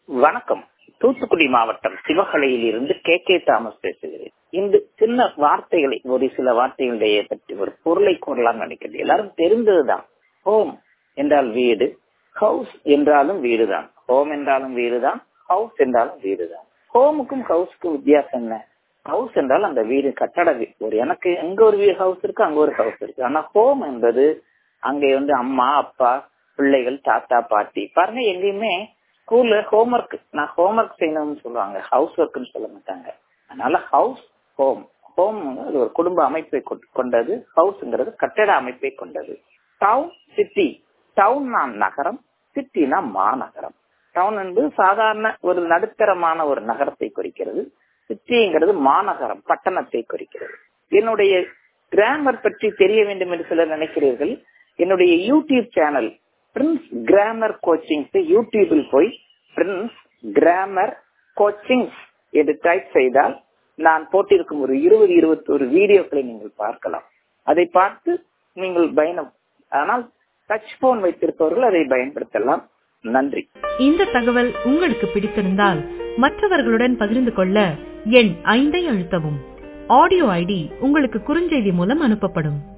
வணக்கம் தூத்துக்குடி மாவட்டம் சிவகலையில் இருந்து கே கே தாமஸ் பேசுகிறேன் இந்த சின்ன வார்த்தைகளை ஒரு சில வார்த்தைகளுடைய பற்றி ஒரு பொருளை கூறலாம் நினைக்கிறது எல்லாரும் தெரிந்ததுதான் ஹோம் என்றால் வீடு ஹவுஸ் என்றாலும் வீடுதான் ஹோம் என்றாலும் வீடுதான் ஹவுஸ் என்றாலும் வீடுதான் ஹோமுக்கும் ஹவுஸ்க்கும் வித்தியாசம் என்ன ஹவுஸ் என்றால் அந்த வீடு கட்டட வீ- ஒரு எனக்கு எங்க ஒரு வீடு ஹவுஸ் இருக்கு அங்க ஒரு ஹவுஸ் இருக்கு ஆனா ஹோம் என்பது அங்கே வந்து அம்மா அப்பா பிள்ளைகள் தாத்தா பாட்டி பாருங்க எங்கேயுமே ஸ்கூல்ல ஹோம்ஒர்க் நான் ஹோம்ஒர்க் செய்யணும்னு சொல்லுவாங்க ஹவுஸ் ஒர்க்னு சொல்ல மாட்டாங்க அதனால ஹவுஸ் ஹோம் ஹோம் அது ஒரு குடும்ப அமைப்பை கொ- கொண்டது ஹவுஸ்ங்கிறது கட்டட அமைப்பை கொண்டது டவுன் சிட்டி டவுன்னா நகரம் சிட்டினா மாநகரம் டவுன் என்பது சாதாரண ஒரு நடுத்தரமான ஒரு நகரத்தை குறிக்கிறது சிட்டிங்கிறது மாநகரம் பட்டணத்தை குறிக்கிறது என்னுடைய கிராமர் பற்றி தெரிய வேண்டும் என்று சிலர் நினைக்கிறீர்கள் என்னுடைய YouTube channel prince grammar coaching யூடியூபில் போய் பிரின்ஸ் கிராமர் கோச்சிங் என்று டைப் செய்தால் நான் போட்டிருக்கும் ஒரு இருபது இருபத்தொரு வீடியோக்களை நீங்கள் பார்க்கலாம் அதை பார்த்து நீங்கள் பயணம் ஆனால் டச் போன் வைத்திருப்பவர்கள் அதை பயன்படுத்தலாம் நன்றி இந்த தகவல் உங்களுக்கு பிடித்திருந்தால் மற்றவர்களுடன் பகிர்ந்து கொள்ள எண் ஐந்தை அழுத்தவும் ஆடியோ ஐடி உங்களுக்கு குறுஞ்செய்தி மூலம் அனுப்பப்படும்